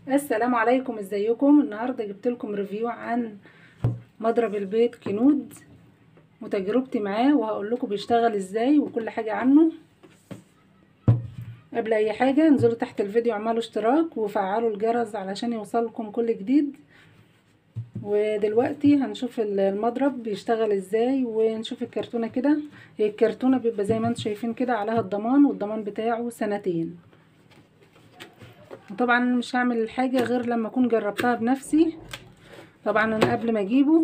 السلام عليكم ازيكم النهارده جبت لكم ريفيو عن مضرب البيض كنود وتجربتي معاه وهقول لكم بيشتغل ازاي وكل حاجه عنه قبل اي حاجه انزلوا تحت الفيديو اعملوا اشتراك وفعلوا الجرس علشان يوصلكم كل جديد ودلوقتي هنشوف المضرب بيشتغل ازاي ونشوف الكرتونه كده هي الكرتونه بيبقى زي ما انتم شايفين كده عليها الضمان والضمان بتاعه سنتين وطبعا مش هعمل الحاجة غير لما اكون جربتها بنفسي طبعا انا قبل ما اجيبه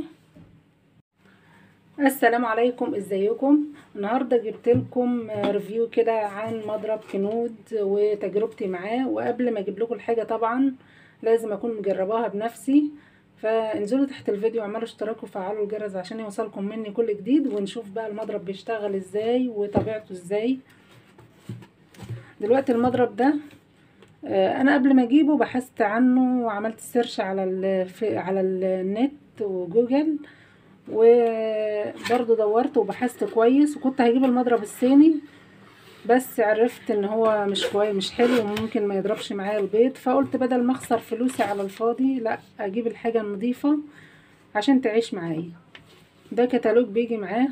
السلام عليكم ازيكم النهاردة جبت لكم ريفيو كده عن مضرب كنود وتجربتي معاه وقبل ما اجيب لكم الحاجة طبعا لازم اكون مجرباها بنفسي فانزلوا تحت الفيديو واعملوا اشتراك وفعلوا الجرس عشان يوصلكم مني كل جديد ونشوف بقى المضرب بيشتغل ازاي وطبيعته ازاي دلوقتي المضرب ده انا قبل ما اجيبه بحثت عنه وعملت سيرش على على النت وجوجل وبرضه دورت وبحثت كويس وكنت هجيب المضرب الصيني بس عرفت ان هو مش كويس مش حلو وممكن ما يضربش معايا البيض فقلت بدل ما اخسر فلوسي على الفاضي لا اجيب الحاجه النظيفه عشان تعيش معايا ده كتالوج بيجي معاه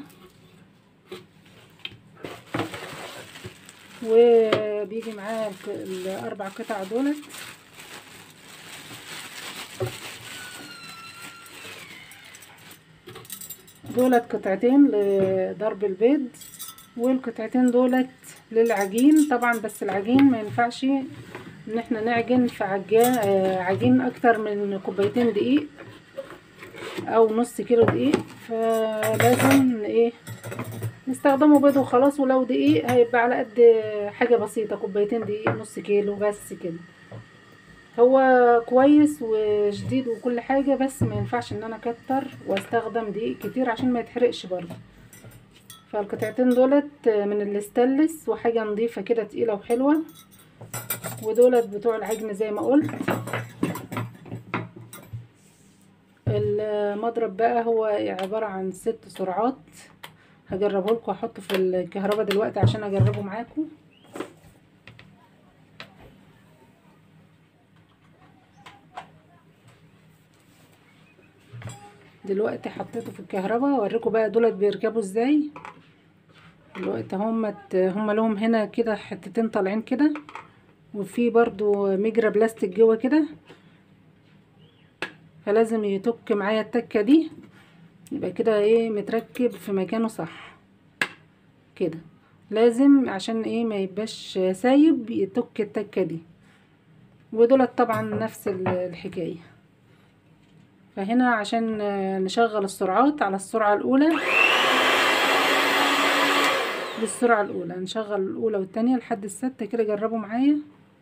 وبيجي معاه الاربع قطع دولت دولت قطعتين لضرب البيض والقطعتين دولت للعجين طبعا بس العجين ما ينفعش ان احنا نعجن في عجان عجين اكتر من كوبايتين دقيق او نص كيلو دقيق فلازم ايه نستخدمه بيض وخلاص ولو دقيق هيبقى على قد حاجة بسيطة كوبايتين دقيق نص كيلو بس كده هو كويس وجديد وكل حاجة بس ما ينفعش ان انا اكتر واستخدم دقيق كتير عشان ما يتحرقش برضه فالقطعتين دولت من الاستانلس وحاجة نظيفة كده تقيلة وحلوة ودولت بتوع العجن زي ما قلت المضرب بقى هو عبارة عن ست سرعات هجربه لكم واحطه في الكهرباء دلوقتي عشان اجربه معاكم دلوقتي حطيته في الكهرباء اوريكم بقى دولت بيركبوا ازاي دلوقتي هم هم لهم هنا كده حتتين طالعين كده وفي برضو مجرى بلاستيك جوه كده فلازم يتك معايا التكه دي يبقى كده ايه متركب في مكانه صح كده لازم عشان ايه ما يبقاش سايب يتك التكه دي ودولت طبعا نفس الحكايه فهنا عشان نشغل السرعات على السرعه الاولى بالسرعه الاولى نشغل الاولى والتانية لحد الستة كده جربوا معايا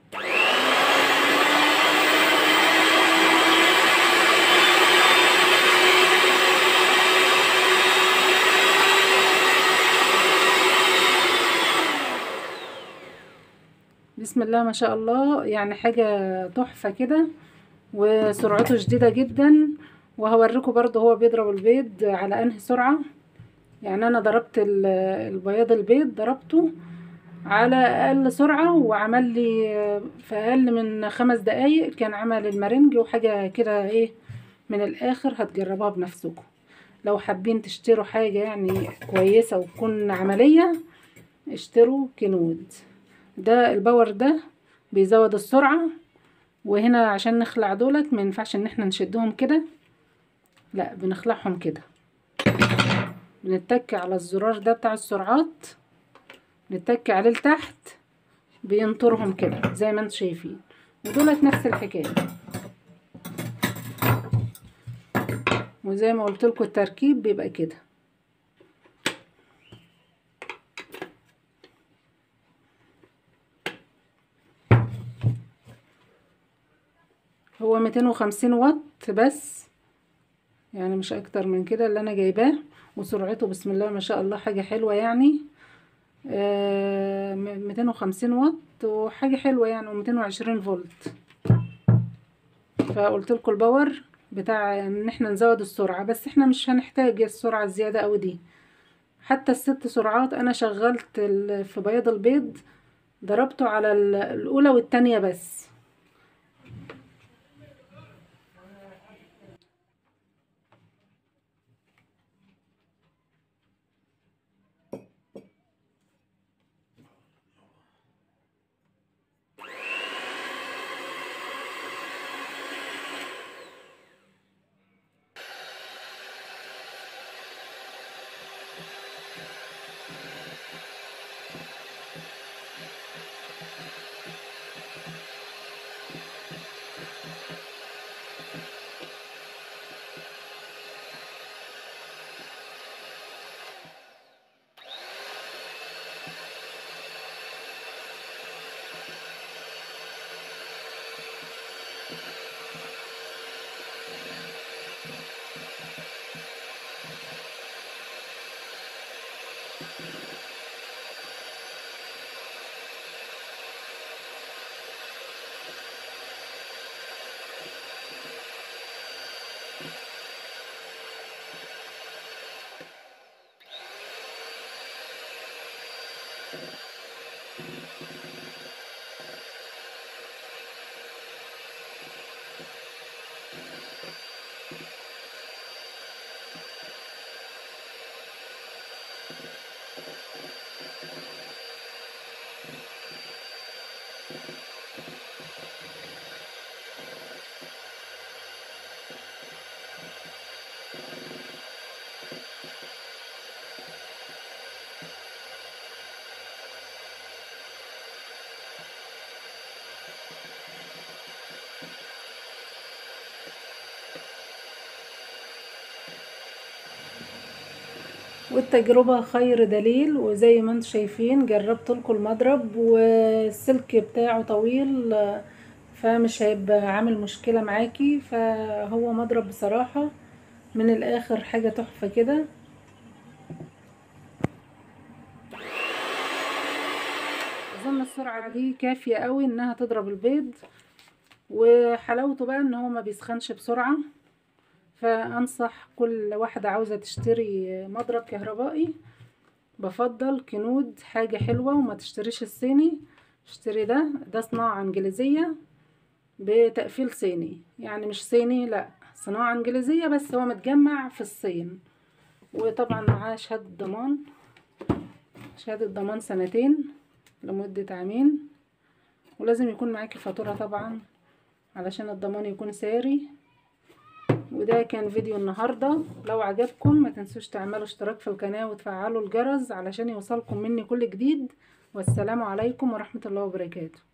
بسم الله ما شاء الله يعني حاجة تحفة كده وسرعته شديدة جدا وهوريكم برضو هو بيضرب البيض على انهي سرعة يعني انا ضربت البياض البيض ضربته على اقل سرعة وعمل لي في اقل من خمس دقايق كان عمل المارنج وحاجة كده ايه من الاخر هتجربوها بنفسكم لو حابين تشتروا حاجة يعني كويسة وتكون عملية اشتروا كنود ده الباور ده بيزود السرعة وهنا عشان نخلع دولت ما ينفعش ان احنا نشدهم كده لا بنخلعهم كده بنتك على الزرار ده بتاع السرعات نتك عليه لتحت بينطرهم كده زي ما انتم شايفين ودولت نفس الحكاية وزي ما قلت لكم التركيب بيبقى كده هو ميتين وخمسين واط بس يعني مش اكتر من كده اللي انا جايباه وسرعته بسم الله ما شاء الله حاجة حلوة يعني ميتين وخمسين واط وحاجة حلوة يعني وميتين وعشرين فولت فقلت لكم الباور بتاع ان احنا نزود السرعة بس احنا مش هنحتاج السرعة الزيادة اوي دي حتى الست سرعات انا شغلت في بياض البيض ضربته على الاولى والتانية بس والتجربة خير دليل وزي ما انتم شايفين جربت لكم المضرب والسلك بتاعه طويل فمش هيبقى عامل مشكلة معاكي فهو مضرب بصراحة من الاخر حاجة تحفة كده اظن السرعة دي كافية قوي انها تضرب البيض وحلاوته بقى ان هو ما بيسخنش بسرعة فانصح كل واحدة عاوزة تشتري مضرب كهربائي بفضل كنود حاجة حلوة وما تشتريش الصيني اشتري ده ده صناعة انجليزية بتقفيل صيني يعني مش صيني لا صناعة انجليزية بس هو متجمع في الصين وطبعا معاه شهادة ضمان شهادة ضمان سنتين لمدة عامين ولازم يكون معاكي الفاتورة طبعا علشان الضمان يكون ساري وده كان فيديو النهاردة لو عجبكم ما تنسوش تعملوا اشتراك في القناة وتفعلوا الجرس علشان يوصلكم مني كل جديد والسلام عليكم ورحمة الله وبركاته